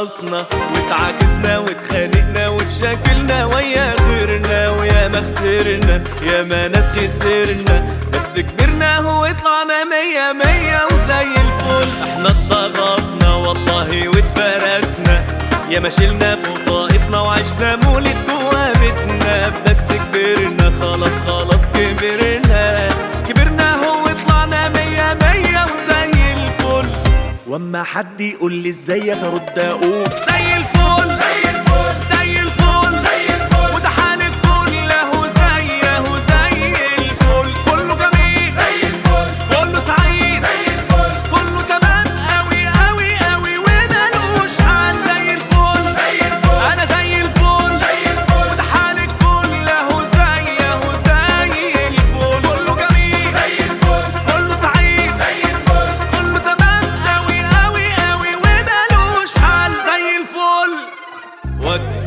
راسنا واتعاكسنا واتخانقنا واتشاكلنا ويا غيرنا ويا ما خسرنا يا ما ناس خسرنا بس كبرنا وطلعنا مية مية وزي الفل احنا اتضغطنا والله واتفرسنا يا ما شلنا فوق طاقتنا وعشنا مولد جوا بيتنا بس كبرنا خلاص خلاص كبرنا كبرنا هو طلعنا مية مية وزي الفل واما حد يقول لي ازيك ارد اقول زي الفل زي الفل زي الفل زي الفل وده حالك كله زيه زي الفل كله جميل زي الفل كله سعيد زي الفل كله تمام قوي قوي قوي ومالوش حال زي الفل زي الفل انا زي الفل زي الفل وده حالك كله زيه زي الفل كله جميل زي الفل كله سعيد زي الفل كله تمام قوي قوي قوي ومالوش حال زي الفل ودي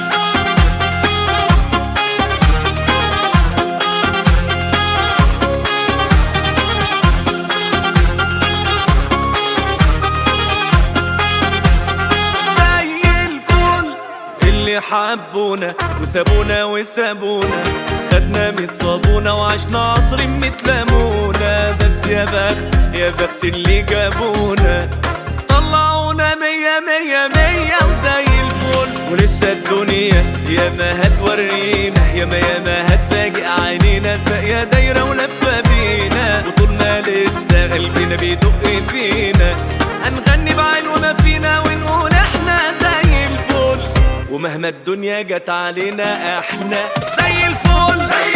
زي الفل اللي حبونا وسابونا وسابونا خدنا ميت صابونا وعشنا عصر متلمونا بس يا بخت يا بخت اللي جابونا طلعونا مية مية مية وزي الفل ولسه الدنيا يا ما هتورينا يا ما يا ما هتفاجئ عينينا ساقية دايرة ولفة بينا وطول ما لسه قلبنا بيدق فينا هنغني بعين وما فينا ونقول احنا زي الفل ومهما الدنيا جت علينا احنا زي الفل زي